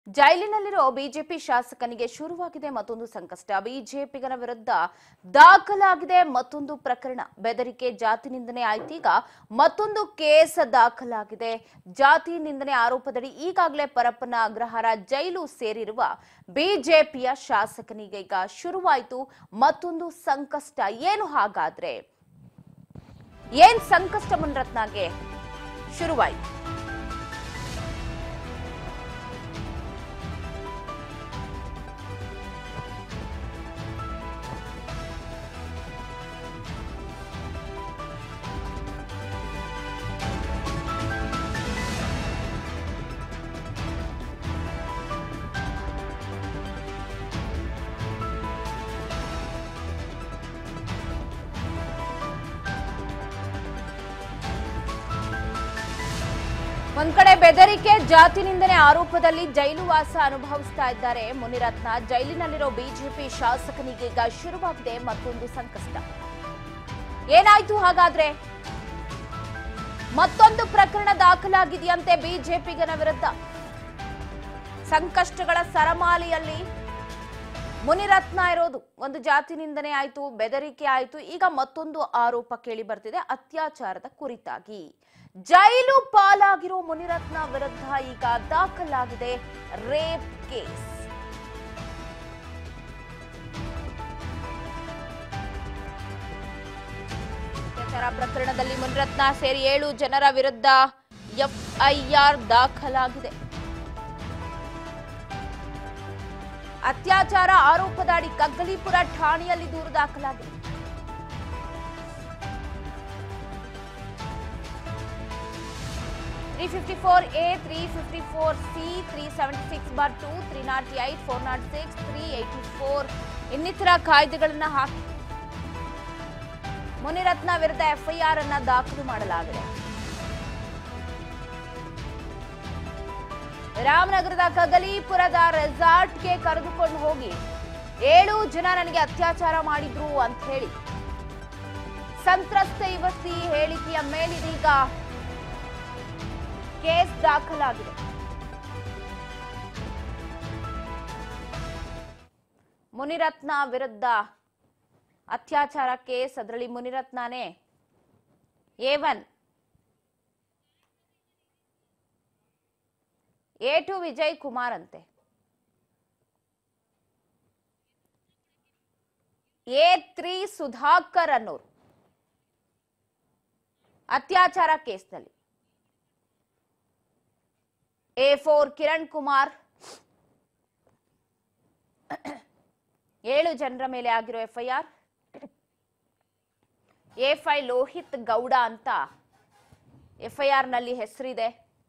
ಜೈಲಿನಲ್ಲಿರೋ BJP ಶಾಸಕನಿಗೆ ಶುರುವಾಗಿದೆ ಮತ್ತೊಂದು ಸಂಕಷ್ಟ ಬಿಜೆಪಿಗನ ವಿರುದ್ಧ ದಾಖಲಾಗಿದೆ ಮತ್ತೊಂದು ಪ್ರಕರಣ ಬೆದರಿಕೆ ಜಾತಿ ನಿಂದನೆ ಆಯ್ತೀಗ ಮತ್ತೊಂದು ಕೇಸ್ ದಾಖಲಾಗಿದೆ ಜಾತಿ ನಿಂದನೆ ಆರೋಪದಡಿ ಈಗಾಗಲೇ ಪರಪ್ಪನ ಅಗ್ರಹಾರ ಜೈಲು ಸೇರಿರುವ ಬಿಜೆಪಿಯ ಶಾಸಕನಿಗೆ ಈಗ ಶುರುವಾಯಿತು ಮತ್ತೊಂದು ಸಂಕಷ್ಟ ಏನು ಹಾಗಾದ್ರೆ ಏನ್ ಸಂಕಷ್ಟ ಮುನ್ರತ್ನಾಗೆ ಶುರುವಾಯಿತು ಒಂದ್ ಕಡೆ ಬೆದರಿಕೆ ಜಾತಿ ನಿಂದನೆ ಆರೋಪದಲ್ಲಿ ಜೈಲು ವಾಸ ಅನುಭವಿಸ್ತಾ ಇದ್ದಾರೆ ಮುನಿರತ್ನ ಜೈಲಿನಲ್ಲಿರೋ ಬಿಜೆಪಿ ಶಾಸಕನಿಗೆ ಈಗ ಶುರುವಾಗಿದೆ ಮತ್ತೊಂದು ಸಂಕಷ್ಟ ಏನಾಯ್ತು ಹಾಗಾದ್ರೆ ಮತ್ತೊಂದು ಪ್ರಕರಣ ದಾಖಲಾಗಿದೆಯಂತೆ ಬಿಜೆಪಿಗನ ವಿರುದ್ಧ ಸಂಕಷ್ಟಗಳ ಸರಮಾಲೆಯಲ್ಲಿ ಮುನಿರತ್ನ ಇರೋದು ಒಂದು ಜಾತಿ ನಿಂದನೆ ಆಯ್ತು ಬೆದರಿಕೆ ಆಯ್ತು ಈಗ ಮತ್ತೊಂದು ಆರೋಪ ಕೇಳಿ ಬರ್ತಿದೆ ಅತ್ಯಾಚಾರದ ಕುರಿತಾಗಿ ಜೈಲು ಪಾಲಾಗಿರೋ ಮುನಿರತ್ನ ವಿರುದ್ಧ ಈಗ ದಾಖಲಾಗಿದೆ ರೇಪ್ ಕೇಸ್ ಅತ್ಯಾಚಾರ ಪ್ರಕರಣದಲ್ಲಿ ಮುನಿರತ್ನ ಸೇರಿ ಏಳು ಜನರ ವಿರುದ್ಧ ಎಫ್ಐಆರ್ ದಾಖಲಾಗಿದೆ ಅತ್ಯಾಚಾರ ಆರೋಪದಡಿ ಕಗ್ಗಲೀಪುರ ಠಾಣೆಯಲ್ಲಿ ದೂರು ದಾಖಲಾಗಿದೆ three fifty four A three fifty four C three seventy six bar two three nought eight four nought six three eighty four ಇನ್ನಿತರ ಕಾಯ್ದೆಗಳನ್ನ ಹಾಕಿ ಮುನಿರತ್ನ ವಿರುದ್ಧ ಎಫ್ಐಆರ್ ಅನ್ನ ದಾಖಲು ಮಾಡಲಾಗಿದೆ ರಾಮನಗರದ ಕಗಲೀಪುರದ ರೆಸಾರ್ಟ್ಗೆ ಕರೆದುಕೊಂಡು ಹೋಗಿ ಏಳು ಜನ ನನಗೆ ಅತ್ಯಾಚಾರ ಮಾಡಿದ್ರು ಅಂತ ಹೇಳಿ ಸಂತ್ರಸ್ತ ಯುವತಿ ಹೇಳಿಕೆಯ ಮೇಲಿದೀಗ ಕೇಸ್ ದಾಖಲಾಗಿದೆ ಮುನಿರತ್ನ ವಿರುದ್ಧ ಅತ್ಯಾಚಾರ ಕೇಸ್ ಅದರಲ್ಲಿ ಮುನಿರತ್ನನೇ A one A two Vijay Kumar ಅಂತೆ ಎ ತ್ರೀ ಸುಧಾಕರ್ ಅನ್ನೋರು ಅತ್ಯಾಚಾರ ಕೇಸ್ನಲ್ಲಿ ಎ ಫೋರ್ ಕಿರಣ್ ಕುಮಾರ್ ಏಳು ಜನರ ಮೇಲೆ ಆಗಿರೋ FIR A five Lohith Gowda ಅಂತ ಎಫ್ಐಆರ್ ನಲ್ಲಿ ಹೆಸರಿದೆ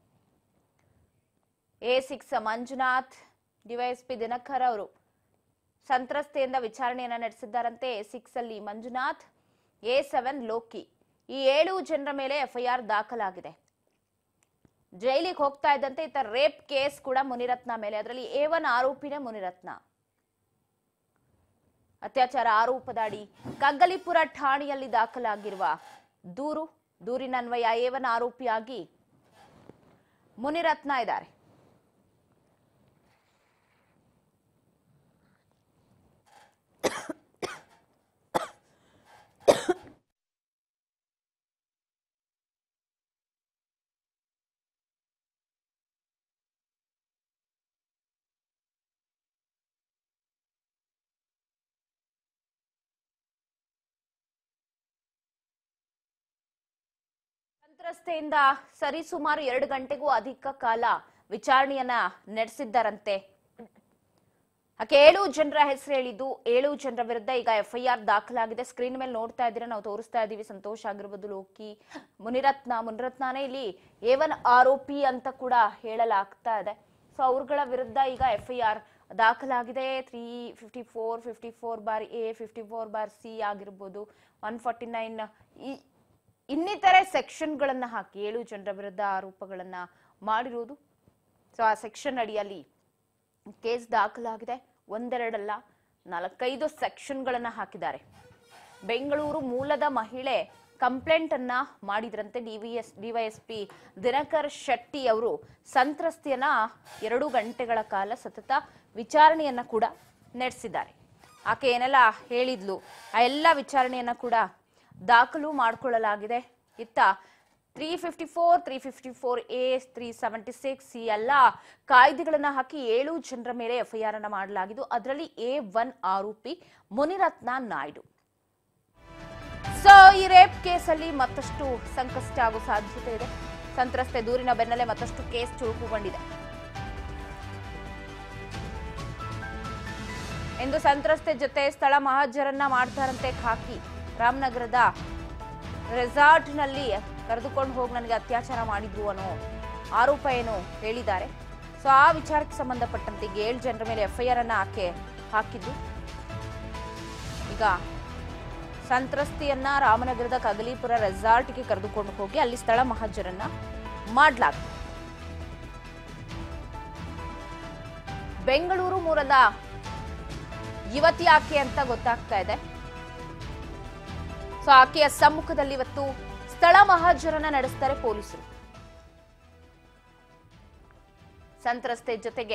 A six Manjunath DYSP Dinakar ಅವರು ಸಂತ್ರಸ್ತೆಯಿಂದ ವಿಚಾರಣೆಯನ್ನ ನಡೆಸಿದ್ದಾರಂತೆ ಎ ಸಿಕ್ಸ್ ಅಲ್ಲಿ ಮಂಜುನಾಥ್ ಎ ಸೆವೆನ್ ಲೋಕಿ ಈ ಏಳು ಜನರ ಮೇಲೆ ಎಫ್ಐಆರ್ ದಾಖಲಾಗಿದೆ ಜೈಲಿಗೆ ಹೋಗ್ತಾ ಇದ್ದಂತೆ ಈತ ರೇಪ್ ಕೇಸ್ ಕೂಡ ಮುನಿರತ್ನ ಮೇಲೆ ಅದರಲ್ಲಿ ಎ ಒನ್ ಆರೋಪಿನೇ ಮುನಿರತ್ನ ಅತ್ಯಾಚಾರ ಆರೋಪದಡಿ ಕಗ್ಗಲಿಪುರ ಠಾಣೆಯಲ್ಲಿ ದಾಖಲಾಗಿರುವ ದೂರು ದೂರಿನನ್ವಯ ಎ ಒನ್ ಆರೋಪಿಯಾಗಿ ಮುನಿರತ್ನ ಇದ್ದಾರೆ ಸಂತ್ರಸ್ತೆಯಿಂದ ಸರಿಸುಮಾರು ಎರಡು ಗಂಟೆಗೂ ಅಧಿಕ ಕಾಲ ವಿಚಾರಣೆಯನ್ನ ನಡೆಸಿದ್ದಾರಂತೆ ಆಕೆ ಏಳು ಜನರ ಹೆಸರು ಹೇಳಿದ್ದು ಏಳು ಜನರ ವಿರುದ್ಧ ಈಗ ಎಫ್ಐಆರ್ ದಾಖಲಾಗಿದೆ ಸ್ಕ್ರೀನ್ ಮೇಲೆ ನೋಡ್ತಾ ಇದ್ದೀರಾ ನಾವು ತೋರಿಸ್ತಾ ಇದ್ದೀವಿ ಸಂತೋಷ್ ಆಗಿರ್ಬೋದು ಲೋಕಿ ಮುನಿರತ್ನ ಮುನಿರತ್ನನೇ ಇಲ್ಲಿ ಎ ಒನ್ ಆರೋಪಿ ಅಂತ ಕೂಡ ಹೇಳಲಾಗ್ತಾ ಇದೆ ಸೊ ಅವ್ರಗಳ ವಿರುದ್ಧ ಈಗ ಎಫ್ಐಆರ್ ದಾಖಲಾಗಿದೆ three fifty four fifty four bar A fifty four bar C ಆಗಿರ್ಬೋದು ಒನ್ ಫಾರ್ಟಿ ನೈನ್ ಈ ಇನ್ನಿತರೆ ಸೆಕ್ಷನ್ಗಳನ್ನ ಹಾಕಿ ಏಳು ಜನರ ವಿರುದ್ಧ ಆರೋಪಗಳನ್ನ ಮಾಡಿರುವುದು ಸೊ ಆ ಸೆಕ್ಷನ್ ಅಡಿಯಲ್ಲಿ ಕೇಸ್ ದಾಖಲಾಗಿದೆ ಒಂದೆರಡಲ್ಲ ನಾಲ್ಕೈದು ಸೆಕ್ಷನ್ಗಳನ್ನ ಹಾಕಿದ್ದಾರೆ ಬೆಂಗಳೂರು ಮೂಲದ ಮಹಿಳೆ ಕಂಪ್ಲೇಂಟ್ ಅನ್ನ ಮಾಡಿದ್ರಂತೆ ಡಿವಿಎಸ್ ಡಿವೈಎಸ್ಪಿ ದಿನಕರ್ ಶೆಟ್ಟಿ ಅವರು ಸಂತ್ರಸ್ತೆಯನ್ನ ಎರಡು ಗಂಟೆಗಳ ಕಾಲ ಸತತ ವಿಚಾರಣೆಯನ್ನ ಕೂಡ ನಡೆಸಿದ್ದಾರೆ ಆಕೆ ಏನೆಲ್ಲ ಹೇಳಿದ್ಲು ಆ ಎಲ್ಲ ವಿಚಾರಣೆಯನ್ನ ಕೂಡ ದಾಖಲು ಮಾಡಿಕೊಳ್ಳಲಾಗಿದೆ ಇತ್ತ three fifty four three fifty four A three seventy six ಈ ಎಲ್ಲ ಕಾಯ್ದೆಗಳನ್ನ ಹಾಕಿ ಏಳು ಜನರ ಮೇಲೆ ಎಫ್ಐಆರ್ ಅನ್ನ ಮಾಡಲಾಗಿದ್ದು ಅದರಲ್ಲಿ ಎ ಒನ್ ಆರೋಪಿ ಮುನಿರತ್ನ ನಾಯ್ಡು ಸೊ ಈ ರೇಪ್ ಕೇಸಲ್ಲಿ ಮತ್ತಷ್ಟು ಸಂಕಷ್ಟ ಆಗೋ ಸಾಧ್ಯತೆ ಇದೆ ಸಂತ್ರಸ್ತೆ ದೂರಿನ ಬೆನ್ನಲ್ಲೇ ಮತ್ತಷ್ಟು ಕೇಸ್ ಚುರುಕುಗೊಂಡಿದೆ ಎಂದು ಸಂತ್ರಸ್ತೆ ಜೊತೆ ಸ್ಥಳ ಮಹಾಜರನ್ನ ಮಾಡ್ತಾರಂತೆ ಖಾಕಿ ರಾಮನಗರದ ರೆಸಾರ್ಟ್ನಲ್ಲಿ ಕರೆದುಕೊಂಡು ಹೋಗಿ ನನಗೆ ಅತ್ಯಾಚಾರ ಮಾಡಿದ್ರು ಅನ್ನೋ ಆರೋಪ ಏನು ಹೇಳಿದ್ದಾರೆ ಸೊ ಆ ವಿಚಾರಕ್ಕೆ ಸಂಬಂಧಪಟ್ಟಂತೆ ಈಗ ಏಳು ಜನರ ಮೇಲೆ ಎಫ್ಐಆರ್ ಅನ್ನ ಆಕೆ ಹಾಕಿದ್ದು ಈಗ ಸಂತ್ರಸ್ತೆಯನ್ನ ರಾಮನಗರದ ಕಗಲೀಪುರ ರೆಸಾರ್ಟ್ಗೆ ಕರೆದುಕೊಂಡು ಹೋಗಿ ಅಲ್ಲಿ ಸ್ಥಳ ಮಹಾಜರನ್ನ ಮಾಡಲಾಗಿದೆ ಬೆಂಗಳೂರು ಮೂಲದ ಯುವತಿ ಆಕೆ ಅಂತ ಗೊತ್ತಾಗ್ತಾ ಇದೆ ಸೊ ಆಕೆಯ ಸಮ್ಮುಖದಲ್ಲಿ ಇವತ್ತು ಸ್ಥಳ ಮಹಾಜರನ್ನ ನಡೆಸ್ತಾರೆ ಪೊಲೀಸರು ಸಂತ್ರಸ್ತೆ ಜೊತೆಗೆ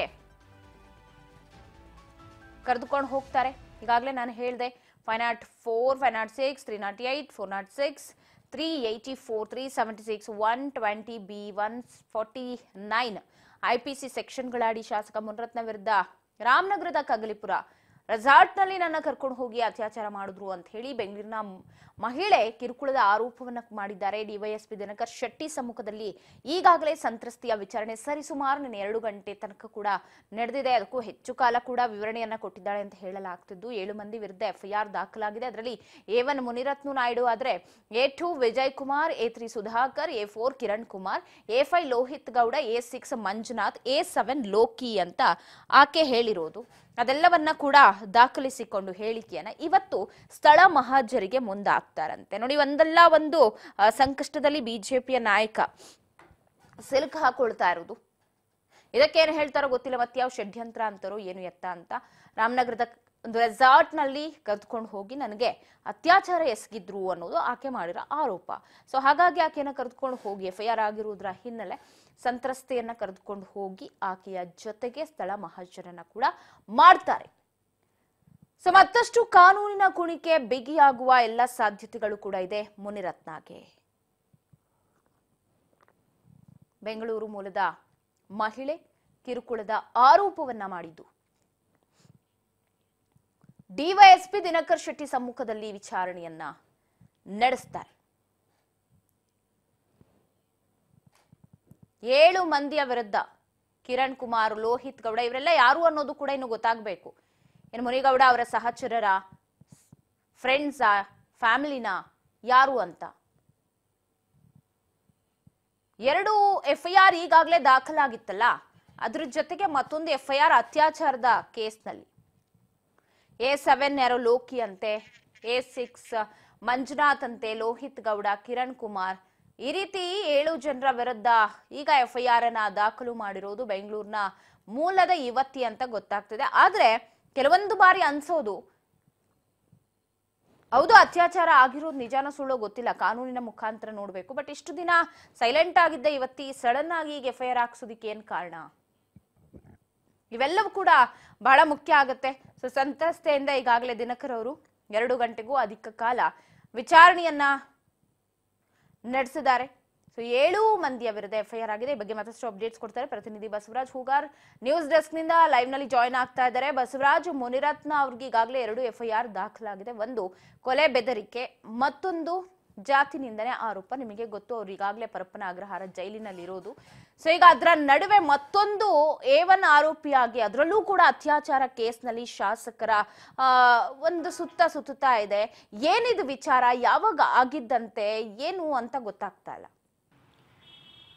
ಕರೆದುಕೊಂಡು ಹೋಗ್ತಾರೆ ಈಗಾಗಲೇ ನಾನು ಹೇಳಿದೆ five nought four five nought six three nought eight four nought six three eighty four three seventy six one twenty B one forty nine I P C ಸೆಕ್ಷನ್ಗಳಡಿ ಶಾಸಕ ಮುನರತ್ನ ವಿರುದ್ಧ ರಾಮನಗರದ ಕಗಲಿಪುರ ರೆಸಾರ್ಟ್ನಲ್ಲಿ ನನ್ನ ಕರ್ಕೊಂಡು ಹೋಗಿ ಅತ್ಯಾಚಾರ ಮಾಡಿದ್ರು ಅಂತ ಹೇಳಿ ಬೆಂಗಳೂರಿನ ಮ್- ಮಹಿಳೆ ಕಿರುಕುಳದ ಆರೋಪವನ್ನ ಮಾಡಿದ್ದಾರೆ ಡಿವೈಎಸ್ಪಿ ದಿನಕರ್ ಶೆಟ್ಟಿ ಸಮ್ಮುಖದಲ್ಲಿ ಈಗಾಗಲೇ ಸಂತ್ರಸ್ತೆಯ ವಿಚಾರಣೆ ಸರಿಸುಮಾರು ನಿನ್ನೆ ಎರಡು ಗಂಟೆ ತನಕ ಕೂಡ ನಡೆದಿದೆ ಅದಕ್ಕೂ ಹೆಚ್ಚು ಕಾಲ ಕೂಡ ವಿವರಣೆಯನ್ನ ಕೊಟ್ಟಿದ್ದಾಳೆ ಅಂತ ಹೇಳಲಾಗ್ತಿದ್ದು ಏಳು ಮಂದಿ ವಿರುದ್ಧ ಎಫ್ಐಆರ್ ದಾಖಲಾಗಿದೆ ಅದರಲ್ಲಿ ಎ ಒನ್ ಮುನಿರತ್ನ ನಾಯ್ಡು ಆದ್ರೆ A two Vijay Kumar A three Sudhakar A four Kiran Kumar A five Lohith Gowda A six Manjunath A seven Loki ಅಂತ ಆಕೆ ಹೇಳಿರೋದು ಅದೆಲ್ಲವನ್ನ ಕೂಡ ದಾಖಲಿಸಿಕೊಂಡು ಹೇಳಿಕೆಯನ್ನ ಇವತ್ತು ಸ್ಥಳ ಮಹಾಜರಿಗೆ ಮುಂದಾಗ್ತಾರಂತೆ ನೋಡಿ ಒಂದಲ್ಲ ಒಂದು ಆ, ಸಂಕಷ್ಟದಲ್ಲಿ ಬಿಜೆಪಿಯ ನಾಯಕ ಸಿಲುಕು ಹಾಕೊಳ್ತಾ ಇರೋದು ಇದಕ್ಕೇನು ಹೇಳ್ತಾರೋ ಗೊತ್ತಿಲ್ಲ ಮತ್ತೆ ಯಾವ ಷಡ್ಯಂತ್ರ ಅಂತಾರೋ ಏನು ಎತ್ತ ಅಂತ ರಾಮನಗರದ ಒಂದು ರೆಸಾರ್ಟ್ ನಲ್ಲಿ ಕರೆದುಕೊಂಡು ಹೋಗಿ ನನಗೆ ಅತ್ಯಾಚಾರ ಎಸಗಿದ್ರು ಅನ್ನೋದು ಆಕೆ ಮಾಡಿರೋ ಆರೋಪ ಸೊ ಹಾಗಾಗಿ ಆಕೆಯನ್ನ ಕರೆದುಕೊಂಡು ಹೋಗಿ ಎಫ್ ಐ ಆರ್ ಆಗಿರುವುದರ ಹಿನ್ನೆಲೆ ಸಂತ್ರಸ್ತೆಯನ್ನ ಕರೆದುಕೊಂಡು ಹೋಗಿ ಆಕೆಯ ಜೊತೆಗೆ ಸ್ಥಳ ಮಹಾಜರನ್ನ ಕೂಡ ಮಾಡ್ತಾರೆ ಸೊ ಮತ್ತಷ್ಟು ಕಾನೂನಿನ ಕುಣಿಕೆ ಬಿಗಿಯಾಗುವ ಎಲ್ಲ ಸಾಧ್ಯತೆಗಳು ಕೂಡ ಇದೆ ಮುನಿರತ್ನಾಗೆ ಬೆಂಗಳೂರು ಮೂಲದ ಮಹಿಳೆ ಕಿರುಕುಳದ ಆರೋಪವನ್ನ ಮಾಡಿದ್ದು ಡಿವೈಎಸ್ಪಿ ದಿನಕರ್ ಶೆಟ್ಟಿ ಸಮ್ಮುಖದಲ್ಲಿ ವಿಚಾರಣೆಯನ್ನ ನಡೆಸ್ತಾರೆ ಏಳು ಮಂದಿಯ ವಿರುದ್ಧ ಕಿರಣ್ ಕುಮಾರ್ ಲೋಹಿತ್ ಗೌಡ ಇವರೆಲ್ಲ ಯಾರು ಅನ್ನೋದು ಕೂಡ ಇನ್ನು ಗೊತ್ತಾಗಬೇಕು ಏನು ಮುನಿಗೌಡ ಅವರ ಸಹಚರರ ಫ್ರೆಂಡ್ಸಾ ಫ್ಯಾಮಿಲಿನ ಯಾರು ಅಂತ ಎರಡು ಎಫ್ಐಆರ್ ಈಗಾಗಲೇ ದಾಖಲಾಗಿತ್ತಲ್ಲ ಅದ್ರ ಜೊತೆಗೆ ಮತ್ತೊಂದು ಎಫ್ಐಆರ್ ಅತ್ಯಾಚಾರದ ಕೇಸ್ನಲ್ಲಿ ಎ ಸೆವೆನ್ ಯಾರೋ ಲೋಕಿ ಅಂತೆ ಎ ಸಿಕ್ಸ್ ಮಂಜುನಾಥ್ ಅಂತೆ ಲೋಹಿತ್ ಗೌಡ ಕಿರಣ್ ಕುಮಾರ್ ಈ ರೀತಿ ಏಳು ಜನರ ವಿರುದ್ಧ ಈಗ ಎಫ್ಐಆರ್ ಅನ್ನ ದಾಖಲು ಮಾಡಿರೋದು ಬೆಂಗಳೂರಿನ ಮೂಲದ ಯುವತಿ ಅಂತ ಗೊತ್ತಾಗ್ತಿದೆ ಆದ್ರೆ ಕೆಲವೊಂದು ಬಾರಿ ಅನ್ಸೋದು ಹೌದು ಅತ್ಯಾಚಾರ ಆಗಿರೋದು ನಿಜಾನ ಸುಳ್ಳೋ ಗೊತ್ತಿಲ್ಲ ಕಾನೂನಿನ ಮುಖಾಂತರ ನೋಡ್ಬೇಕು ಬಟ್ ಇಷ್ಟು ದಿನ ಸೈಲೆಂಟ್ ಆಗಿದ್ದ ಇವತ್ತಿ ಸಡನ್ ಆಗಿ ಈಗ ಎಫ್ ಐ ಆರ್ ಹಾಕ್ಸೋದಿಕ್ಕೆ ಏನ್ ಕಾರಣ ಇವೆಲ್ಲವೂ ಕೂಡ ಬಹಳ ಮುಖ್ಯ ಆಗುತ್ತೆ ಸೊ ಸಂತ್ರಸ್ತೆಯಿಂದ ಈಗಾಗಲೇ ದಿನಕರ್ ಅವರು ಎರಡು ಗಂಟೆಗೂ ಅಧಿಕ ಕಾಲ ವಿಚಾರಣೆಯನ್ನ ನಡೆಸಿದ್ದಾರೆ ಸೊ ಏಳು ಮಂದಿಯ ವಿರುದ್ಧ ಎಫ್ಐಆರ್ ಆಗಿದೆ ಈ ಬಗ್ಗೆ ಮತ್ತಷ್ಟು ಅಪ್ಡೇಟ್ಸ್ ಕೊಡ್ತಾರೆ ಪ್ರತಿನಿಧಿ ಬಸವರಾಜ್ ಹೂಗಾರ್ ನ್ಯೂಸ್ ಡೆಸ್ಕ್ ನಿಂದ ಲೈವ್ ನಲ್ಲಿ ಜಾಯ್ನ್ ಆಗ್ತಾ ಇದ್ದಾರೆ ಬಸವರಾಜ್ ಮುನಿರತ್ನ ಅವ್ರಿಗೆ ಈಗಾಗಲೇ ಎರಡು ಎಫ್ಐಆರ್ ದಾಖಲಾಗಿದೆ ಒಂದು ಕೊಲೆ ಬೆದರಿಕೆ ಮತ್ತೊಂದು ಜಾತಿ ನಿಂದನೆ ಆರೋಪ ನಿಮಗೆ ಗೊತ್ತು ಅವ್ರು ಈಗಾಗಲೇ ಪರಪ್ಪನ ಅಗ್ರಹಾರ ಜೈಲಿನಲ್ಲಿ ಇರೋದು ಸೊ ಈಗ ಅದರ ನಡುವೆ ಮತ್ತೊಂದು ಎ ಒನ್ ಆರೋಪಿಯಾಗಿ ಅದರಲ್ಲೂ ಕೂಡ ಅತ್ಯಾಚಾರ ಕೇಸ್ನಲ್ಲಿ ಶಾಸಕರ ಆ, ಒಂದು ಸುತ್ತ ಸುತ್ತುತ್ತಾ ಇದೆ ಏನಿದು ವಿಚಾರ ಯಾವಾಗ ಆಗಿದ್ದಂತೆ ಏನು ಅಂತ ಗೊತ್ತಾಗ್ತಾ ಇಲ್ಲ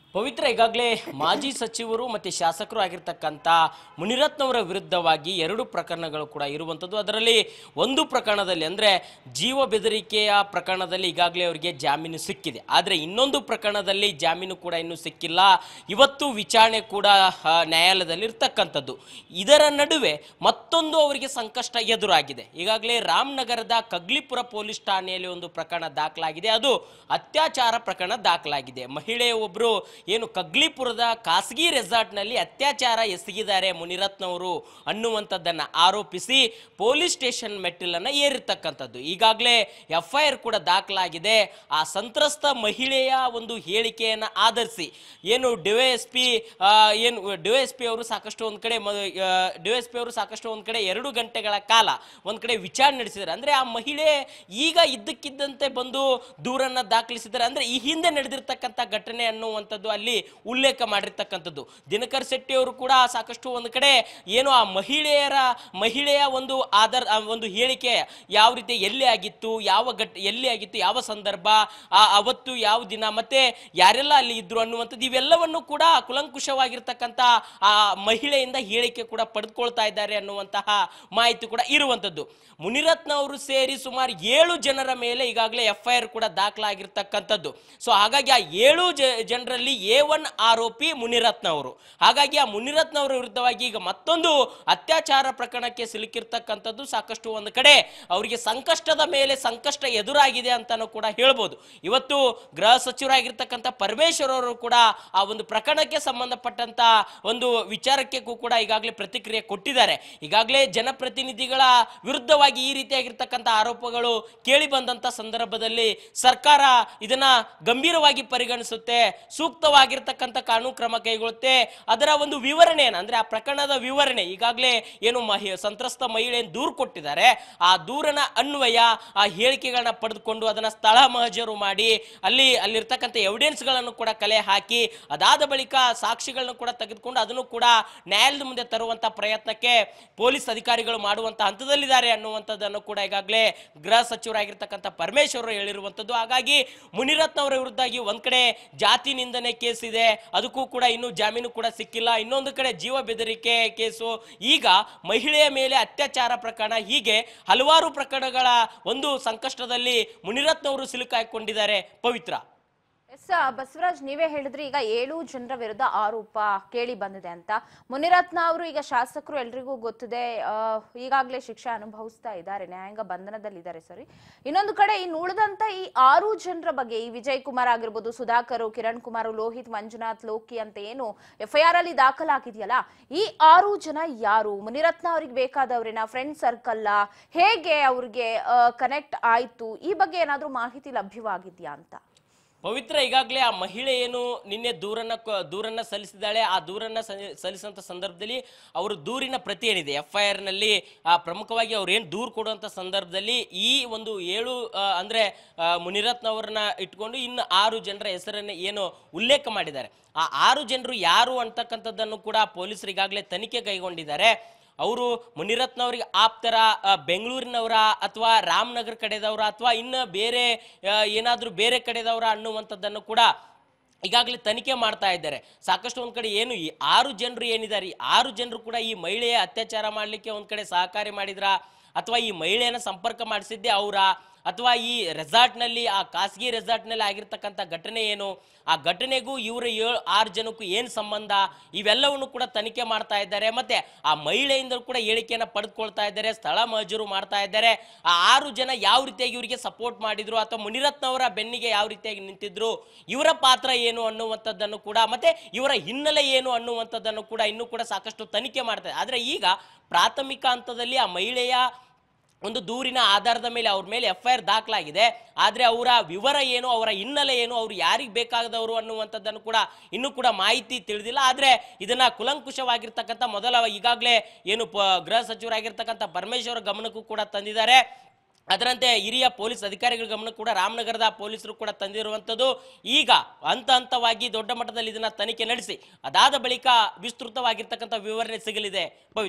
ಪವಿತ್ರ ಈಗಾಗಲೇ ಮಾಜಿ ಸಚಿವರು ಮತ್ತು ಶಾಸಕರು ಆಗಿರ್ತಕ್ಕಂಥ ಮುನಿರತ್ನವರ ವಿರುದ್ಧವಾಗಿ ಎರಡು ಪ್ರಕರಣಗಳು ಕೂಡ ಇರುವಂಥದ್ದು ಅದರಲ್ಲಿ ಒಂದು ಪ್ರಕರಣದಲ್ಲಿ ಅಂದರೆ ಜೀವ ಬೆದರಿಕೆಯ ಪ್ರಕರಣದಲ್ಲಿ ಈಗಾಗಲೇ ಅವರಿಗೆ ಜಾಮೀನು ಸಿಕ್ಕಿದೆ ಆದರೆ ಇನ್ನೊಂದು ಪ್ರಕರಣದಲ್ಲಿ ಜಾಮೀನು ಕೂಡ ಇನ್ನೂ ಸಿಕ್ಕಿಲ್ಲ ಇವತ್ತು ವಿಚಾರಣೆ ಕೂಡ ಆ, ನ್ಯಾಯಾಲಯದಲ್ಲಿ ಇರ್ತಕ್ಕಂಥದ್ದು ಇದರ ನಡುವೆ ಮತ್ತೊಂದು ಅವರಿಗೆ ಸಂಕಷ್ಟ ಎದುರಾಗಿದೆ ಈಗಾಗಲೇ ರಾಮನಗರದ ಕಗ್ಲಿಪುರ ಪೊಲೀಸ್ ಠಾಣೆಯಲ್ಲಿ ಒಂದು ಪ್ರಕರಣ ದಾಖಲಾಗಿದೆ ಅದು ಅತ್ಯಾಚಾರ ಪ್ರಕರಣ ದಾಖಲಾಗಿದೆ ಮಹಿಳೆ ಒಬ್ಬರು ಏನು ಕಗ್ಲಿಪುರದ ಖಾಸಗಿ ರೆಸಾರ್ಟ್ನಲ್ಲಿ ಅತ್ಯಾಚಾರ ಎಸಗಿದ್ದಾರೆ ಮುನಿರತ್ನವರು ಅನ್ನುವಂಥದ್ದನ್ನು ಆರೋಪಿಸಿ ಪೊಲೀಸ್ ಸ್ಟೇಷನ್ ಮೆಟ್ಟಿಲನ್ನು ಏರಿರ್ತಕ್ಕಂಥದ್ದು ಈಗಾಗಲೇ ಎಫ್ ಐ ಆರ್ ಕೂಡ ದಾಖಲಾಗಿದೆ ಆ ಸಂತ್ರಸ್ತ ಮಹಿಳೆಯ ಒಂದು ಹೇಳಿಕೆಯನ್ನು ಆಧರಿಸಿ ಏನು ಡಿವೈಎಸ್ ಪಿ ಏನು ಡಿವೈಎಸ್ ಪಿ ಅವರು ಸಾಕಷ್ಟು ಒಂದು ಕಡೆ ಡಿವೈಎಸ್ ಪಿ ಅವರು ಸಾಕಷ್ಟು ಒಂದು ಕಡೆ ಎರಡು ಗಂಟೆಗಳ ಕಾಲ ಒಂದು ಕಡೆ ವಿಚಾರಣೆ ನಡೆಸಿದ್ದಾರೆ ಅಂದರೆ ಆ ಮಹಿಳೆ ಈಗ ಇದ್ದಕ್ಕಿದ್ದಂತೆ ಬಂದು ದೂರನ್ನ ದಾಖಲಿಸಿದ್ದಾರೆ ಅಂದರೆ ಈ ಹಿಂದೆ ನಡೆದಿರ್ತಕ್ಕಂಥ ಘಟನೆ ಅನ್ನುವಂಥದ್ದು ಅಲ್ಲಿ ಉಲ್ಲೇಖ ಮಾಡಿರ್ತಕ್ಕಂಥದ್ದು ದಿನಕರ್ ಶೆಟ್ಟಿ ಅವರು ಕೂಡ ಸಾಕಷ್ಟು ಒಂದು ಕಡೆ ಏನು ಆ ಮಹಿಳೆಯರ ಮಹಿಳೆಯ ಒಂದು ಆಧಾರ ಆ ಒಂದು ಹೇಳಿಕೆ ಯಾವ ರೀತಿ ಎಲ್ಲಿ ಆಗಿತ್ತು ಯಾವ ಘಟ್ ಎಲ್ಲಿ ಆಗಿತ್ತು ಯಾವ ಸಂದರ್ಭ ಆ ಅವತ್ತು ಯಾವ ದಿನ ಮತ್ತೆ ಯಾರೆಲ್ಲ ಅಲ್ಲಿ ಇದ್ರು ಅನ್ನುವಂಥದ್ದು ಇವೆಲ್ಲವನ್ನು ಕೂಡ ಕುಲಂಕುಷವಾಗಿರ್ತಕ್ಕಂಥ ಆ ಮಹಿಳೆಯಿಂದ ಹೇಳಿಕೆ ಕೂಡ ಪಡೆದುಕೊಳ್ತಾ ಇದ್ದಾರೆ ಅನ್ನುವಂತಹ ಮಾಹಿತಿ ಕೂಡ ಇರುವಂಥದ್ದು ಮುನಿರತ್ನ ಅವರು ಸೇರಿ ಸುಮಾರು ಏಳು ಜನರ ಮೇಲೆ ಈಗಾಗಲೇ ಎಫ್ ಐ ಆರ್ ಕೂಡ ದಾಖಲಾಗಿರ್ತಕ್ಕಂಥದ್ದು ಸೊ ಹಾಗಾಗಿ ಆ ಏಳು ಜ- ಜನರಲ್ಲಿ ಎ ಒನ್ ಆರೋಪಿ ಮುನಿರತ್ನ ಅವರು ಹಾಗಾಗಿ ಆ ಮುನಿರತ್ನ ಅವರ ವಿರುದ್ಧವಾಗಿ ಈಗ ಮತ್ತೊಂದು ಅತ್ಯಾಚಾರ ಪ್ರಕರಣಕ್ಕೆ ಸಿಲುಕಿರ್ತಕ್ಕಂಥದ್ದು ಸಾಕಷ್ಟು ಒಂದು ಕಡೆ ಅವರಿಗೆ ಸಂಕಷ್ಟದ ಮೇಲೆ ಸಂಕಷ್ಟ ಎದುರಾಗಿದೆ ಅಂತಾನು ಕೂಡ ಹೇಳ್ಬೋದು ಇವತ್ತು ಗೃಹ ಸಚಿವರಾಗಿರ್ತಕ್ಕಂಥ ಪರಮೇಶ್ವರ್ ಅವರು ಕೂಡ ಆ ಒಂದು ಪ್ರಕರಣಕ್ಕೆ ಸಂಬಂಧಪಟ್ಟಂತ ಒಂದು ವಿಚಾರಕ್ಕೆ ಕೂಡ ಈಗಾಗಲೇ ಪ್ರತಿಕ್ರಿಯೆ ಕೊಟ್ಟಿದ್ದಾರೆ ಈಗಾಗಲೇ ಜನಪ್ರತಿನಿಧಿಗಳ ವಿರುದ್ಧವಾಗಿ ಈ ರೀತಿಯಾಗಿರ್ತಕ್ಕಂಥ ಆರೋಪಗಳು ಕೇಳಿ ಬಂದಂತ ಸಂದರ್ಭದಲ್ಲಿ ಸರ್ಕಾರ ಇದನ್ನ ಗಂಭೀರವಾಗಿ ಪರಿಗಣಿಸುತ್ತೆ ಸೂಕ್ತವಾಗಿರ್ತಕ್ಕಂಥ ಕಾನೂನು ಕ್ರಮ ಕೈಗೊಳ್ಳುತ್ತೆ ಅದರ ಒಂದು ವಿವರಣೆಯನ್ನು ಅಂದ್ರೆ ಆ ಪ್ರಕರಣದ ವಿವರಣೆ ಈಗಾಗಲೇ ಏನು ಮಹಿ ಸಂತ್ರಸ್ತ ಮಹಿಳೆಯನ್ನು ದೂರು ಕೊಟ್ಟಿದ್ದಾರೆ ಆ ದೂರನ ಅನ್ವಯ ಆ ಹೇಳಿಕೆಗಳನ್ನ ಪಡೆದುಕೊಂಡು ಅದನ್ನ ಸ್ಥಳ ಮಹಜರು ಮಾಡಿ ಅಲ್ಲಿ ಅಲ್ಲಿರ್ತಕ್ಕಂಥ ಎವಿಡೆನ್ಸ್ಗಳನ್ನು ಕೂಡ ಕಲೆ ಹಾಕಿ ಅದಾದ ಬಳಿಕ ಸಾಕ್ಷಿಗಳನ್ನು ಕೂಡ ತೆಗೆದುಕೊಂಡು ಅದನ್ನು ಕೂಡ ನ್ಯಾಯಾಲಯದ ಮುಂದೆ ತರುವಂತ ಪ್ರಯತ್ನಕ್ಕೆ ಪೊಲೀಸ್ ಅಧಿಕಾರಿಗಳು ಮಾಡುವಂತ ಹಂತದಲ್ಲಿದ್ದಾರೆ ಅನ್ನುವಂಥದ್ದನ್ನು ಕೂಡ ಈಗಾಗಲೇ ಗೃಹ ಸಚಿವರಾಗಿರ್ತಕ್ಕಂಥ ಪರಮೇಶ್ವರ್ ಹೇಳಿರುವಂಥದ್ದು ಹಾಗಾಗಿ ಮುನಿರತ್ನ ಅವರ ವಿರುದ್ಧಾಗಿ ಒಂದ್ ಕಡೆ ಜಾತಿ ನಿಂದನೆ ಕೇಸ್ ಇದೆ ಅದಕ್ಕೂ ಕೂಡ ಇನ್ನೂ ಜಾಮೀನು ಕೂಡ ಸಿಕ್ಕಿಲ್ಲ ಇನ್ನೊಂದು ಕಡೆ ಜೀವ ಬೆದರಿಕೆ ಕೇಸು ಈಗ ಮಹಿಳೆಯ ಮೇಲೆ ಅತ್ಯಾಚಾರ ಪ್ರಕರಣ ಹೀಗೆ ಹಲವಾರು ಪ್ರಕರಣಗಳ ಒಂದು ಸಂಕಷ್ಟದಲ್ಲಿ ಮುನಿರತ್ನ ಅವರು ಸಿಲುಕಾಕೊಂಡಿದ್ದಾರೆ ಪವಿತ್ರ ಎಸ್ ಬಸವರಾಜ್ ನೀವೇ ಹೇಳಿದ್ರಿ ಈಗ ಏಳು ಜನರ ವಿರುದ್ಧ ಆರೋಪ ಕೇಳಿ ಬಂದಿದೆ ಅಂತ ಮುನಿರತ್ನ ಅವರು ಈಗ ಶಾಸಕರು ಎಲ್ರಿಗೂ ಗೊತ್ತಿದೆ ಆ, ಈಗಾಗ್ಲೇ ಶಿಕ್ಷೆ ಅನುಭವಿಸ್ತಾ ಇದ್ದಾರೆ ನ್ಯಾಯಾಂಗ ಬಂಧನದಲ್ಲಿದ್ದಾರೆ ಸರಿ ಇನ್ನೊಂದು ಕಡೆ ಇನ್ನು ಉಳಿದಂತ ಈ ಆರು ಜನರ ಬಗ್ಗೆ ಈ ವಿಜಯ್ ಕುಮಾರ್ ಆಗಿರ್ಬೋದು ಸುಧಾಕರ್ ಕಿರಣ್ ಕುಮಾರ್ ಲೋಹಿತ್ ಮಂಜುನಾಥ್ ಲೋಕಿ ಅಂತ ಏನು ಎಫ್ಐಆರ್ ಅಲ್ಲಿ ದಾಖಲಾಗಿದೆಯಲ್ಲ ಈ ಆರು ಜನ ಯಾರು ಮುನಿರತ್ನ ಅವ್ರಿಗೆ ಬೇಕಾದವ್ರೇನ ಫ್ರೆಂಡ್ ಸರ್ಕಲ್ ಹೇಗೆ ಅವ್ರಿಗೆ ಕನೆಕ್ಟ್ ಆಯ್ತು ಈ ಬಗ್ಗೆ ಏನಾದ್ರೂ ಮಾಹಿತಿ ಲಭ್ಯವಾಗಿದ್ಯಾ ಅಂತ ಪವಿತ್ರ ಈಗಾಗಲೇ ಆ ಮಹಿಳೆ ಏನು ನಿನ್ನೆ ದೂರನ್ನ ಕ- ದೂರನ್ನ ಸಲ್ಲಿಸಿದ್ದಾಳೆ ಆ ದೂರನ್ನ ಸಲ್ಲಿ- ಸಲ್ಲಿಸುವಂತ ಸಂದರ್ಭದಲ್ಲಿ ಅವರು ದೂರಿನ ಪ್ರತಿ ಏನಿದೆ ಎಫ್ ಐ ಆರ್ ನಲ್ಲಿ ಆ, ಪ್ರಮುಖವಾಗಿ ಅವ್ರು ಏನು ದೂರು ಕೊಡುವಂತ ಸಂದರ್ಭದಲ್ಲಿ ಈ ಒಂದು ಏಳು ಆ, ಅಂದ್ರೆ ಆ, ಮುನಿರತ್ನ ಅವರನ್ನ ಇಟ್ಕೊಂಡು ಇನ್ನು ಆರು ಜನರ ಹೆಸರನ್ನ ಏನು ಉಲ್ಲೇಖ ಮಾಡಿದ್ದಾರೆ ಆ ಆರು ಜನರು ಯಾರು ಅಂತಕ್ಕಂಥದ್ದನ್ನು ಕೂಡ ಪೊಲೀಸರು ಈಗಾಗಲೇ ತನಿಖೆ ಕೈಗೊಂಡಿದ್ದಾರೆ ಅವರು ಮುನಿರತ್ನ ಅವರಿಗೆ ಆಪ್ತರ ಆ, ಬೆಂಗಳೂರಿನವರ ಅಥವಾ ರಾಮನಗರ ಕಡೆದವರ ಅಥವಾ ಇನ್ನು ಬೇರೆ ಆ, ಏನಾದ್ರೂ ಬೇರೆ ಕಡೆದವರ ಅನ್ನುವಂಥದ್ದನ್ನು ಕೂಡ ಈಗಾಗಲೇ ತನಿಖೆ ಮಾಡ್ತಾ ಇದ್ದಾರೆ ಸಾಕಷ್ಟು ಒಂದ್ ಕಡೆ ಏನು ಈ ಆರು ಜನರು ಏನಿದ್ದಾರೆ ಈ ಆರು ಜನರು ಕೂಡ ಈ ಮಹಿಳೆಯ ಅತ್ಯಾಚಾರ ಮಾಡಲಿಕ್ಕೆ ಒಂದ್ ಕಡೆ ಸಹಕಾರಿ ಮಾಡಿದ್ರ ಅಥವಾ ಈ ಮಹಿಳೆಯನ್ನ ಸಂಪರ್ಕ ಮಾಡಿಸಿದ್ದೆ ಅವರ ಅಥವಾ ಈ ರೆಸಾರ್ಟ್ನಲ್ಲಿ ಆ ಖಾಸಗಿ ರೆಸಾರ್ಟ್ನಲ್ಲಿ ಆಗಿರ್ತಕ್ಕಂಥ ಘಟನೆ ಏನು ಆ ಘಟನೆಗೂ ಇವರ ಏಳು ಆರು ಜನಕ್ಕೂ ಏನು ಸಂಬಂಧ ಇವೆಲ್ಲವನ್ನು ಕೂಡ ತನಿಖೆ ಮಾಡ್ತಾ ಇದ್ದಾರೆ ಮತ್ತೆ ಆ ಮಹಿಳೆಯಿಂದ ಕೂಡ ಹೇಳಿಕೆಯನ್ನು ಪಡೆದುಕೊಳ್ತಾ ಇದ್ದಾರೆ ಸ್ಥಳ ಮಹಜೂರು ಮಾಡ್ತಾ ಇದ್ದಾರೆ ಆ ಆರು ಜನ ಯಾವ ರೀತಿಯಾಗಿ ಇವರಿಗೆ ಸಪೋರ್ಟ್ ಮಾಡಿದ್ರು ಅಥವಾ ಮುನಿರತ್ನ ಅವರ ಬೆನ್ನಿಗೆ ಯಾವ ರೀತಿಯಾಗಿ ನಿಂತಿದ್ರು ಇವರ ಪಾತ್ರ ಏನು ಅನ್ನುವಂಥದ್ದನ್ನು ಕೂಡ ಮತ್ತೆ ಇವರ ಹಿನ್ನೆಲೆ ಏನು ಅನ್ನುವಂಥದ್ದನ್ನು ಕೂಡ ಇನ್ನೂ ಕೂಡ ಸಾಕಷ್ಟು ತನಿಖೆ ಮಾಡ್ತಾರೆ ಆದರೆ ಈಗ ಪ್ರಾಥಮಿಕ ಹಂತದಲ್ಲಿ ಆ ಮಹಿಳೆಯ ಒಂದು ದೂರಿನ ಆಧಾರದ ಮೇಲೆ ಅವ್ರ ಮೇಲೆ ಎಫ್ ಐ ಆರ್ ದಾಖಲಾಗಿದೆ ಆದರೆ ಅವರ ವಿವರ ಏನು ಅವರ ಹಿನ್ನೆಲೆ ಏನು ಅವ್ರು ಯಾರಿಗೆ ಬೇಕಾಗದವರು ಅನ್ನುವಂಥದ್ದನ್ನು ಕೂಡ ಇನ್ನೂ ಕೂಡ ಮಾಹಿತಿ ತಿಳಿದಿಲ್ಲ ಆದರೆ ಇದನ್ನ ಕುಲಂಕುಷವಾಗಿರ್ತಕ್ಕಂಥ ಮೊದಲ ಈಗಾಗಲೇ ಏನು ಪ ಗೃಹ ಸಚಿವರಾಗಿರ್ತಕ್ಕಂಥ ಪರಮೇಶ್ವರ ಗಮನಕ್ಕೂ ಕೂಡ ತಂದಿದ್ದಾರೆ ಅದರಂತೆ ಹಿರಿಯ ಪೊಲೀಸ್ ಅಧಿಕಾರಿಗಳ ಗಮನ ಕೂಡ ರಾಮನಗರದ ಪೊಲೀಸರು ಕೂಡ ತಂದಿರುವಂಥದ್ದು ಈಗ ಹಂತ ಹಂತವಾಗಿ ದೊಡ್ಡ ಮಟ್ಟದಲ್ಲಿ ಇದನ್ನ ತನಿಖೆ ನಡೆಸಿ ಅದಾದ ಬಳಿಕ ವಿಸ್ತೃತವಾಗಿರ್ತಕ್ಕಂಥ ವಿವರಣೆ ಸಿಗಲಿದೆ ಪವಿತ್ರ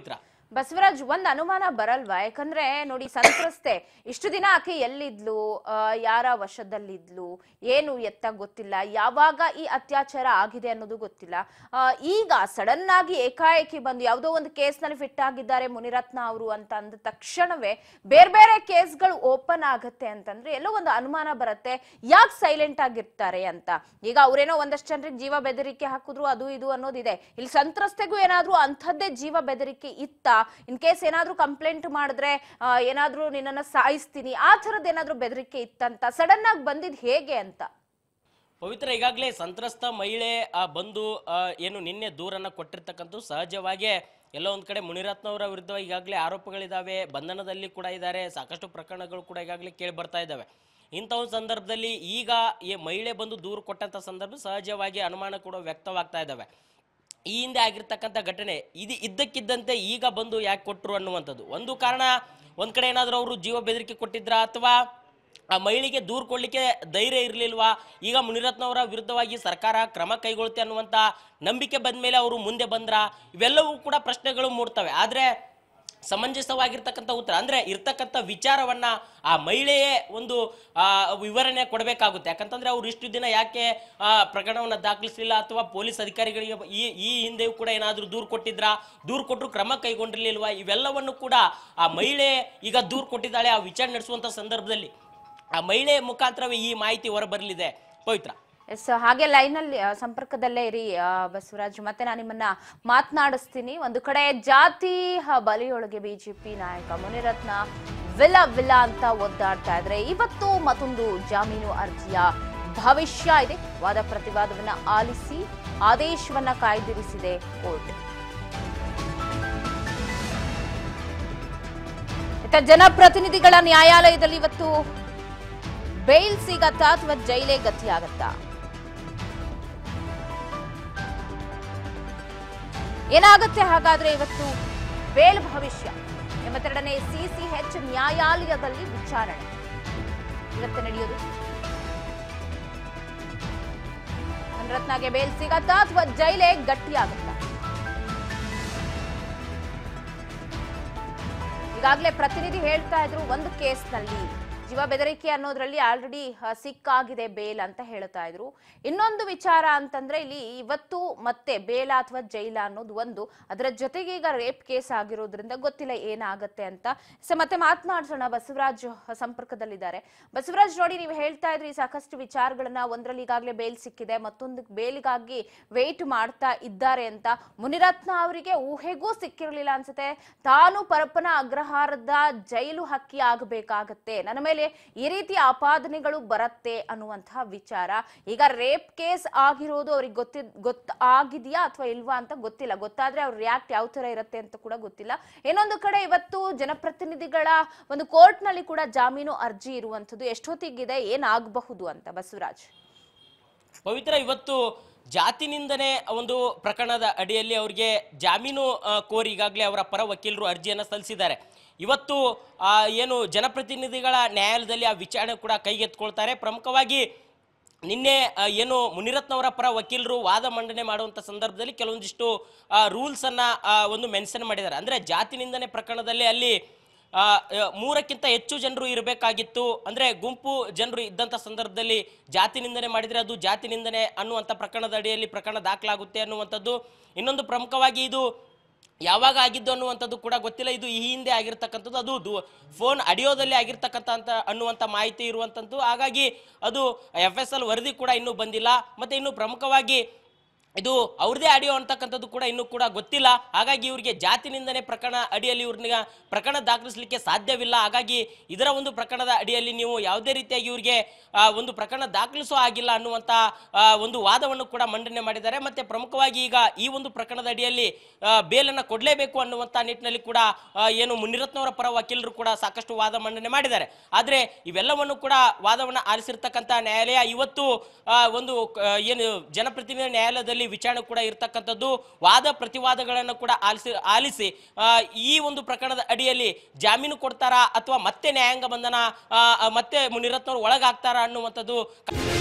ಬಸವರಾಜ್ ಒಂದ್ ಅನುಮಾನ ಬರಲ್ವಾ ಯಾಕಂದ್ರೆ ನೋಡಿ ಸಂತ್ರಸ್ತೆ ಇಷ್ಟು ದಿನ ಆಕೆ ಎಲ್ಲಿದ್ಲು ಆ, ಯಾರ ವಶದಲ್ಲಿದ್ಲು ಏನು ಎತ್ತ ಗೊತ್ತಿಲ್ಲ ಯಾವಾಗ ಈ ಅತ್ಯಾಚಾರ ಆಗಿದೆ ಅನ್ನೋದು ಗೊತ್ತಿಲ್ಲ ಆ, ಈಗ ಸಡನ್ ಆಗಿ ಏಕಾಏಕಿ ಬಂದು ಯಾವುದೋ ಒಂದು ಕೇಸ್ನಲ್ಲಿ ಫಿಟ್ ಆಗಿದ್ದಾರೆ ಮುನಿರತ್ನ ಅವರು ಅಂತ ಅಂದ ತಕ್ಷಣವೇ ಬೇರೆ ಬೇರೆ ಕೇಸ್ಗಳು ಓಪನ್ ಆಗತ್ತೆ ಅಂತಂದ್ರೆ ಎಲ್ಲೋ ಒಂದು ಅನುಮಾನ ಬರುತ್ತೆ ಯಾಕೆ ಸೈಲೆಂಟ್ ಆಗಿರ್ತಾರೆ ಅಂತ ಈಗ ಅವ್ರೇನೋ ಒಂದಷ್ಟು ಜನರಿಗೆ ಜೀವ ಬೆದರಿಕೆ ಹಾಕಿದ್ರು ಅದು ಇದು ಅನ್ನೋದಿದೆ ಇಲ್ಲಿ ಸಂತ್ರಸ್ತೆಗೂ ಏನಾದ್ರೂ ಅಂಥದ್ದೇ ಜೀವ ಬೆದರಿಕೆ ಇತ್ತ ಇನ್ ಕೇಸ್ ಏನಾದ್ರೂ ಕಂಪ್ಲೇಂಟ್ ಮಾಡಿದ್ರೆ ಆ, ಏನಾದ್ರೂ ನಿನ್ನನ್ನ ಸಾಯಿಸ್ತೀನಿ ಆ ಥರದ್ದು ಏನಾದ್ರೂ ಬೆದರಿಕೆ ಇತ್ತಂತ ಸಡನ್ ಆಗಿ ಬಂದಿದ್ ಹೇಗೆ ಅಂತ ಪವಿತ್ರ ಈಗಾಗಲೇ ಸಂತ್ರಸ್ತ ಮಹಿಳೆ ಆ, ಬಂದು ಆ, ಏನು ನಿನ್ನೆ ದೂರನ್ನ ಕೊಟ್ಟಿರ್ತಕ್ಕಂಥ ಸಹಜವಾಗಿ ಎಲ್ಲೋ ಒಂದ್ ಕಡೆ ಮುನಿರತ್ನವರ ವಿರುದ್ಧ ಈಗಾಗಲೇ ಆರೋಪಗಳಿದಾವೆ ಬಂಧನದಲ್ಲಿ ಕೂಡ ಇದ್ದಾರೆ ಸಾಕಷ್ಟು ಪ್ರಕರಣಗಳು ಕೂಡ ಈಗಾಗಲೇ ಕೇಳಿ ಬರ್ತಾ ಇದ್ದಾವೆ ಇಂಥ ಒಂದು ಸಂದರ್ಭದಲ್ಲಿ ಈಗ ಈ ಮಹಿಳೆ ಬಂದು ದೂರು ಕೊಟ್ಟಂತ ಸಂದರ್ಭ ಸಹಜವಾಗಿ ಅನುಮಾನ ಕೂಡ ವ್ಯಕ್ತವಾಗ್ತಾ ಇದ್ದಾವೆ ಈ ಹಿಂದೆ ಆಗಿರ್ತಕ್ಕಂಥ ಘಟನೆ ಇದು ಇದ್ದಕ್ಕಿದ್ದಂತೆ ಈಗ ಬಂದು ಯಾಕೆ ಕೊಟ್ಟರು ಅನ್ನುವಂಥದ್ದು ಒಂದು ಕಾರಣ ಒಂದ್ ಕಡೆ ಏನಾದರೂ ಅವರು ಜೀವ ಬೆದರಿಕೆ ಕೊಟ್ಟಿದ್ರಾ ಅಥವಾ ಆ ಮಹಿಳೆಗೆ ದೂರು ಕೊಡ್ಲಿಕ್ಕೆ ಧೈರ್ಯ ಇರಲಿಲ್ವಾ ಈಗ ಮುನಿರತ್ನ ಅವರ ವಿರುದ್ಧವಾಗಿ ಸರ್ಕಾರ ಕ್ರಮ ಕೈಗೊಳ್ಳುತ್ತೆ ಅನ್ನುವಂಥ ನಂಬಿಕೆ ಬಂದ ಮೇಲೆ ಅವರು ಮುಂದೆ ಬಂದ್ರ ಇವೆಲ್ಲವೂ ಕೂಡ ಪ್ರಶ್ನೆಗಳು ಮೂಡ್ತವೆ ಆದ್ರೆ ಸಮಂಜಸವಾಗಿರ್ತಕ್ಕಂಥ ಉತ್ತರ ಅಂದ್ರೆ ಇರ್ತಕ್ಕಂಥ ವಿಚಾರವನ್ನ ಆ ಮಹಿಳೆಯೇ ಒಂದು ಆ, ವಿವರಣೆ ಕೊಡಬೇಕಾಗುತ್ತೆ ಯಾಕಂತಂದ್ರೆ ಅವ್ರು ಇಷ್ಟು ದಿನ ಯಾಕೆ ಆ, ಪ್ರಕರಣವನ್ನ ದಾಖಲಿಸಲಿಲ್ಲ ಅಥವಾ ಪೊಲೀಸ್ ಅಧಿಕಾರಿಗಳಿಗೆ ಈ ಈ ಹಿಂದೆಯೂ ಕೂಡ ಏನಾದರೂ ದೂರು ಕೊಟ್ಟಿದ್ರಾ ದೂರು ಕೊಟ್ಟರು ಕ್ರಮ ಕೈಗೊಂಡಿರ್ಲಿಲ್ವಾ ಇವೆಲ್ಲವನ್ನು ಕೂಡ ಆ ಮಹಿಳೆ ಈಗ ದೂರು ಕೊಟ್ಟಿದ್ದಾಳೆ ಆ ವಿಚಾರಣೆ ನಡೆಸುವಂತ ಸಂದರ್ಭದಲ್ಲಿ ಆ ಮಹಿಳೆ ಮುಖಾಂತರವೇ ಈ ಮಾಹಿತಿ ಹೊರಬರಲಿದೆ ಪವಿತ್ರ ಎಸ್ ಹಾಗೆ ಲೈನ್ ಅಲ್ಲಿ ಆ, ಸಂಪರ್ಕದಲ್ಲೇ ಇರಿ ಆ, ಬಸವರಾಜ್ ಮತ್ತೆ ನಾನು ನಿಮ್ಮನ್ನ ಮಾತನಾಡಿಸ್ತೀನಿ ಒಂದು ಕಡೆ ಜಾತಿ ಹ, ಬಲಿಯೊಳಗೆ ಬಿಜೆಪಿ ನಾಯಕ ಮುನಿರತ್ನ ವಿಲ ವಿಲ ಅಂತ ಒದ್ದಾಡ್ತಾ ಇದ್ರೆ ಇವತ್ತು ಮತ್ತೊಂದು ಜಾಮೀನು ಅರ್ಜಿಯ ಭವಿಷ್ಯ ಇದೆ ವಾದ ಪ್ರತಿವಾದವನ್ನ ಆಲಿಸಿ ಆದೇಶವನ್ನ ಕಾಯ್ದಿರಿಸಿದೆ ಕೋರ್ಟ್ ಇತ್ತ ಜನಪ್ರತಿನಿಧಿಗಳ ನ್ಯಾಯಾಲಯದಲ್ಲಿ ಇವತ್ತು ಬೇಲ್ ಸಿಗತ್ತಾ ಅಥವಾ ಜೈಲೇ ಗತಿಯಾಗತ್ತಾ ಏನಾಗುತ್ತೆ ಹಾಗಾದ್ರೆ ಇವತ್ತು ಬೇಲ್ ಭವಿಷ್ಯ ಎಂಬತ್ತೆರಡನೇ ಸಿಸಿಎಚ್ ನ್ಯಾಯಾಲಯದಲ್ಲಿ ವಿಚಾರಣೆ ಇವತ್ತು ನಡೆಯೋದು ರತ್ನಾಗೆ ಬೇಲ್ ಸಿಗತ್ತಾ ಅಥವಾ ಜೈಲೇ ಗಟ್ಟಿಯಾಗುತ್ತಾ ಈಗಾಗಲೇ ಪ್ರತಿನಿಧಿ ಹೇಳ್ತಾ ಇದ್ರು ಒಂದು ಕೇಸ್ನಲ್ಲಿ ಜೀವ ಬೆದರಿಕೆ ಅನ್ನೋದ್ರಲ್ಲಿ ಆಲ್ರೆಡಿ ಸಿಕ್ಕಾಗಿದೆ ಬೇಲ್ ಅಂತ ಹೇಳ್ತಾ ಇದ್ರು ಇನ್ನೊಂದು ವಿಚಾರ ಅಂತಂದ್ರೆ ಇಲ್ಲಿ ಇವತ್ತು ಮತ್ತೆ ಬೇಲ ಅಥವಾ ಜೈಲ ಅನ್ನೋದು ಒಂದು ಅದರ ಜೊತೆಗೆ ಈಗ ರೇಪ್ ಕೇಸ್ ಆಗಿರೋದ್ರಿಂದ ಗೊತ್ತಿಲ್ಲ ಏನಾಗತ್ತೆ ಅಂತ ಸೊ ಮತ್ತೆ ಮಾತನಾಡ್ಸೋಣ ಬಸವರಾಜ್ ಸಂಪರ್ಕದಲ್ಲಿದ್ದಾರೆ ಬಸವರಾಜ್ ನೋಡಿ ನೀವು ಹೇಳ್ತಾ ಇದ್ರಿ ಸಾಕಷ್ಟು ವಿಚಾರಗಳನ್ನ ಒಂದ್ರಲ್ಲಿ ಈಗಾಗಲೇ ಬೇಲ್ ಸಿಕ್ಕಿದೆ ಮತ್ತೊಂದು ಬೇಲಿಗಾಗಿ ವೇಟ್ ಮಾಡ್ತಾ ಇದ್ದಾರೆ ಅಂತ ಮುನಿರತ್ನ ಅವರಿಗೆ ಊಹೆಗೂ ಸಿಕ್ಕಿರಲಿಲ್ಲ ಅನ್ಸುತ್ತೆ ತಾನು ಪರಪ್ಪನ ಅಗ್ರಹಾರದ ಜೈಲು ಹಕ್ಕಿ ಆಗಬೇಕಾಗತ್ತೆ ನನ್ನ ಮೇಲೆ ಈ ರೀತಿ ಆಪಾದನೆಗಳು ಬರತ್ತೆ ಅನ್ನುವಂತಹ ವಿಚಾರ ಈಗ ರೇಪ್ ಕೇಸ್ ಆಗಿರೋದು ಅವ್ರಿಗೆ ಗೊತ್ತಿ ಗೊತ್ತ ಆಗಿದೆಯಾ ಅಥವಾ ಇಲ್ವಾ ಅಂತ ಗೊತ್ತಿಲ್ಲ ಗೊತ್ತಾದ್ರೆ ಅವ್ರ ರಿಯಾಕ್ಟ್ ಯಾವ ತರ ಇರುತ್ತೆ ಅಂತ ಕೂಡ ಗೊತ್ತಿಲ್ಲ ಇನ್ನೊಂದು ಕಡೆ ಇವತ್ತು ಜನಪ್ರತಿನಿಧಿಗಳ ಒಂದು ಕೋರ್ಟ್ ನಲ್ಲಿ ಕೂಡ ಜಾಮೀನು ಅರ್ಜಿ ಇರುವಂತದ್ದು ಎಷ್ಟೊತ್ತಿಗಿದೆ ಏನಾಗಬಹುದು ಅಂತ ಬಸವರಾಜ್ ಪವಿತ್ರ ಇವತ್ತು ಜಾತಿನಿಂದನೇ ಒಂದು ಪ್ರಕರಣದ ಅಡಿಯಲ್ಲಿ ಅವರಿಗೆ ಜಾಮೀನು ಆ, ಕೋರಿ ಈಗಾಗಲೇ ಅವರ ಪರ ವಕೀಲರು ಅರ್ಜಿಯನ್ನು ಸಲ್ಲಿಸಿದ್ದಾರೆ ಇವತ್ತು ಆ, ಏನು ಜನಪ್ರತಿನಿಧಿಗಳ ನ್ಯಾಯಾಲಯದಲ್ಲಿ ಆ ವಿಚಾರಣೆ ಕೂಡ ಕೈಗೆತ್ಕೊಳ್ತಾರೆ ಪ್ರಮುಖವಾಗಿ ನಿನ್ನೆ ಆ, ಏನು ಮುನಿರತ್ನವರ ಪರ ವಕೀಲರು ವಾದ ಮಂಡನೆ ಮಾಡುವಂಥ ಸಂದರ್ಭದಲ್ಲಿ ಕೆಲವೊಂದಿಷ್ಟು ರೂಲ್ಸ್ ಅನ್ನ ಆ, ಒಂದು ಮೆನ್ಷನ್ ಮಾಡಿದ್ದಾರೆ ಅಂದ್ರೆ ಜಾತಿ ನಿಂದನೆ ಪ್ರಕರಣದಲ್ಲಿ ಅಲ್ಲಿ ಆ, ಆ, ಮೂರಕ್ಕಿಂತ ಹೆಚ್ಚು ಜನರು ಇರಬೇಕಾಗಿತ್ತು ಅಂದ್ರೆ ಗುಂಪು ಜನರು ಇದ್ದಂಥ ಸಂದರ್ಭದಲ್ಲಿ ಜಾತಿ ನಿಂದನೆ ಮಾಡಿದ್ರೆ ಅದು ಜಾತಿ ನಿಂದನೆ ಅನ್ನುವಂಥ ಪ್ರಕರಣದ ಅಡಿಯಲ್ಲಿ ಪ್ರಕರಣ ದಾಖಲಾಗುತ್ತೆ ಅನ್ನುವಂಥದ್ದು ಇನ್ನೊಂದು ಪ್ರಮುಖವಾಗಿ ಇದು ಯಾವಾಗ ಆಗಿದ್ದು ಅನ್ನುವಂಥದ್ದು ಕೂಡ ಗೊತ್ತಿಲ್ಲ ಇದು ಈ ಹಿಂದೆ ಆಗಿರ್ತಕ್ಕಂಥದ್ದು ಅದು ದು- ಫೋನ್ ಅಡಿಯೋದಲ್ಲಿ ಆಗಿರ್ತಕ್ಕಂಥ ಅಂತ ಅನ್ನುವಂಥ ಮಾಹಿತಿ ಇರುವಂಥದ್ದು ಹಾಗಾಗಿ ಅದು ಎಫ್ ಎಸ್ ಎಲ್ ವರದಿ ಕೂಡ ಇನ್ನೂ ಬಂದಿಲ್ಲ ಮತ್ತೆ ಇನ್ನು ಪ್ರಮುಖವಾಗಿ ಇದು ಅವ್ರದೇ ಆಡಿಯೋ ಅಂತಕ್ಕಂಥದ್ದು ಕೂಡ ಇನ್ನೂ ಕೂಡ ಗೊತ್ತಿಲ್ಲ ಹಾಗಾಗಿ ಇವರಿಗೆ ಜಾತಿ ನಿಂದನೆ ಪ್ರಕರಣ ಅಡಿಯಲ್ಲಿ ಇವ್ರನ್ನ ಪ್ರಕರಣ ದಾಖಲಿಸಲಿಕ್ಕೆ ಸಾಧ್ಯವಿಲ್ಲ ಹಾಗಾಗಿ ಇದರ ಒಂದು ಪ್ರಕರಣದ ಅಡಿಯಲ್ಲಿ ನೀವು ಯಾವುದೇ ರೀತಿಯಾಗಿ ಇವ್ರಿಗೆ ಆ, ಒಂದು ಪ್ರಕರಣ ದಾಖಲಿಸೋ ಆಗಿಲ್ಲ ಅನ್ನುವಂಥ ಆ, ಒಂದು ವಾದವನ್ನು ಕೂಡ ಮಂಡನೆ ಮಾಡಿದ್ದಾರೆ ಮತ್ತೆ ಪ್ರಮುಖವಾಗಿ ಈಗ ಈ ಒಂದು ಪ್ರಕರಣದ ಅಡಿಯಲ್ಲಿ ಆ, ಬೇಲನ್ನು ಕೊಡಲೇಬೇಕು ಅನ್ನುವಂಥ ನಿಟ್ಟಿನಲ್ಲಿ ಕೂಡ ಆ, ಏನು ಮುನಿರತ್ನವರ ಪರ ವಕೀಲರು ಕೂಡ ಸಾಕಷ್ಟು ವಾದ ಮಂಡನೆ ಮಾಡಿದ್ದಾರೆ ಆದರೆ ಇವೆಲ್ಲವನ್ನು ಕೂಡ ವಾದವನ್ನು ಆಲಿಸಿರ್ತಕ್ಕಂಥ ನ್ಯಾಯಾಲಯ ಇವತ್ತು ಆ, ಒಂದು ಆ, ಏನು ಜನಪ್ರತಿನಿಧಿ ನ್ಯಾಯಾಲಯದಲ್ಲಿ ವಿಚಾರಣೆ ಕೂಡ ಇರ್ತಕ್ಕಂಥದ್ದು ವಾದ ಪ್ರತಿವಾದಗಳನ್ನು ಕೂಡ ಆಲಿಸಿ ಆಲಿಸಿ ಆ, ಈ ಒಂದು ಪ್ರಕರಣದ ಅಡಿಯಲ್ಲಿ ಜಾಮೀನು ಕೊಡ್ತಾರಾ ಅಥವಾ ಮತ್ತೆ ನ್ಯಾಯಾಂಗ ಬಂಧನ ಆ, ಆ, ಮತ್ತೆ ಮುನಿರತ್ನವರು ಒಳಗಾಗ್ತಾರಾ ಅನ್ನುವಂಥದ್ದು